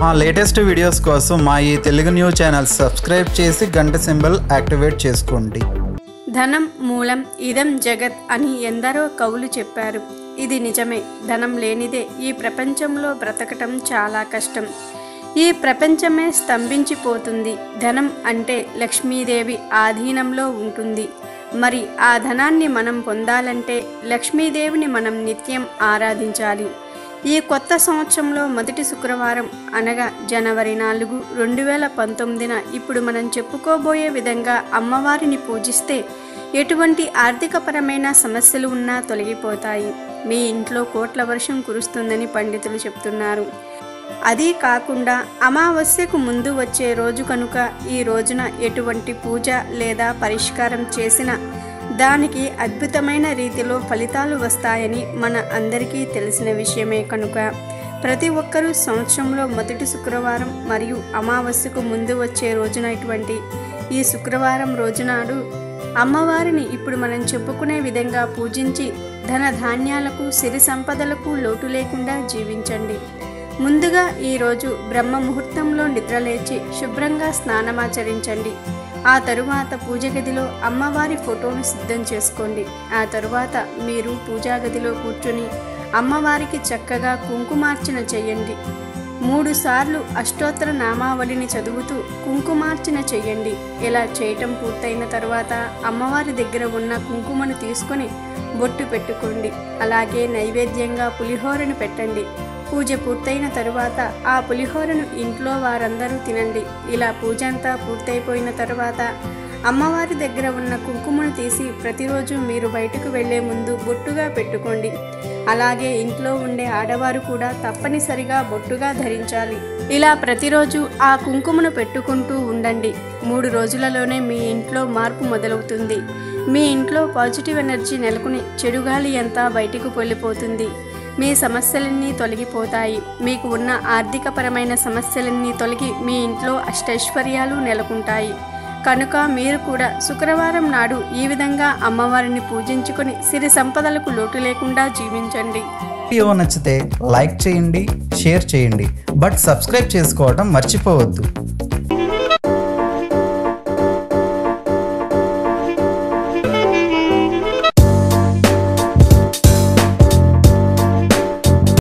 మా latest videos కోసం మా ఈ తెలుగు న్యూస్ ఛానల్ సబ్స్క్రైబ్ చేసి గంట సింబల్ యాక్టివేట్ చేసుకోండి ధనం మూలం ఇదం జగత్ అని ఎందరో కవులు చెప్పారు ఇది నిజమే ధనం లేనిదే ఈ ప్రపంచంలో బ్రతకటం చాలా కష్టం ఈ ప్రపంచమే స్తంభించిపోతుంది ధనం అంటే లక్ష్మీదేవి ఆధీనంలో ఉంటుంది మరి ఆ ధనాన్ని మనం పొందాలంటే లక్ష్మీదేవిని మనం నిత్యం ఆరాధించాలి ఈ కొత్త సంవత్సరంలో మొదటి శుక్రవారం అనగా జనవరి నాలుగు రెండు వేల పంతొమ్మిదిన ఇప్పుడు మనం చెప్పుకోబోయే విధంగా అమ్మవారిని పూజిస్తే ఎటువంటి ఆర్థికపరమైన సమస్యలు ఉన్నా తొలగిపోతాయి మీ ఇంట్లో కోట్ల వర్షం కురుస్తుందని పండితులు చెప్తున్నారు అదీ కాకుండా అమావాస్యకు ముందు వచ్చే రోజు కనుక ఈ రోజున ఎటువంటి పూజ లేదా పరిష్కారం చేసినా దానికి అద్భుతమైన రీతిలో ఫలితాలు వస్తాయని మన అందరికీ తెలిసిన విషయమే కనుక ప్రతి ఒక్కరూ సంవత్సరంలో మొదటి శుక్రవారం మరియు అమావాస్యకు ముందు వచ్చే రోజున ఇటువంటి ఈ శుక్రవారం రోజునాడు అమ్మవారిని ఇప్పుడు మనం చెప్పుకునే విధంగా పూజించి ధన ధాన్యాలకు సిరి సంపదలకు లోటు లేకుండా జీవించండి ముందుగా ఈరోజు బ్రహ్మ ముహూర్తంలో నిద్రలేచి శుభ్రంగా స్నానమాచరించండి ఆ తరువాత పూజ గదిలో అమ్మవారి ఫోటోను సిద్ధం చేసుకోండి ఆ తరువాత మీరు పూజా గదిలో కూర్చొని అమ్మవారికి చక్కగా కుంకుమార్చన చేయండి మూడు సార్లు అష్టోత్తర నామావళిని చదువుతూ కుంకుమార్చన చెయ్యండి ఇలా చేయటం పూర్తయిన తర్వాత అమ్మవారి దగ్గర ఉన్న కుంకుమను తీసుకొని బొట్టు పెట్టుకోండి అలాగే నైవేద్యంగా పులిహోరను పెట్టండి పూజ పూర్తయిన తరువాత ఆ పులిహోరను ఇంట్లో వారందరూ తినండి ఇలా పూజ అంతా పూర్తయిపోయిన తరువాత అమ్మవారి దగ్గర ఉన్న కుంకుమను తీసి ప్రతిరోజు మీరు బయటకు వెళ్లే ముందు బొట్టుగా పెట్టుకోండి అలాగే ఇంట్లో ఉండే ఆడవారు కూడా తప్పనిసరిగా బొట్టుగా ధరించాలి ఇలా ప్రతిరోజు ఆ కుంకుమను పెట్టుకుంటూ ఉండండి మూడు రోజులలోనే మీ ఇంట్లో మార్పు మొదలవుతుంది మీ ఇంట్లో పాజిటివ్ ఎనర్జీ నెలకొని చెడు గాలి అంతా బయటికి వెళ్ళిపోతుంది మీ సమస్యలన్నీ తొలగిపోతాయి మీకు ఉన్న ఆర్థికపరమైన సమస్యలన్నీ తొలగి మీ ఇంట్లో అష్టైశ్వర్యాలు నెలకొంటాయి కనుక మీరు కూడా శుక్రవారం నాడు ఈ విధంగా అమ్మవారిని పూజించుకొని సిరి సంపదలకు లోటు లేకుండా జీవించండి వీడియో నచ్చితే లైక్ చేయండి షేర్ చేయండి బట్ సబ్స్క్రైబ్ చేసుకోవడం మర్చిపోవద్దు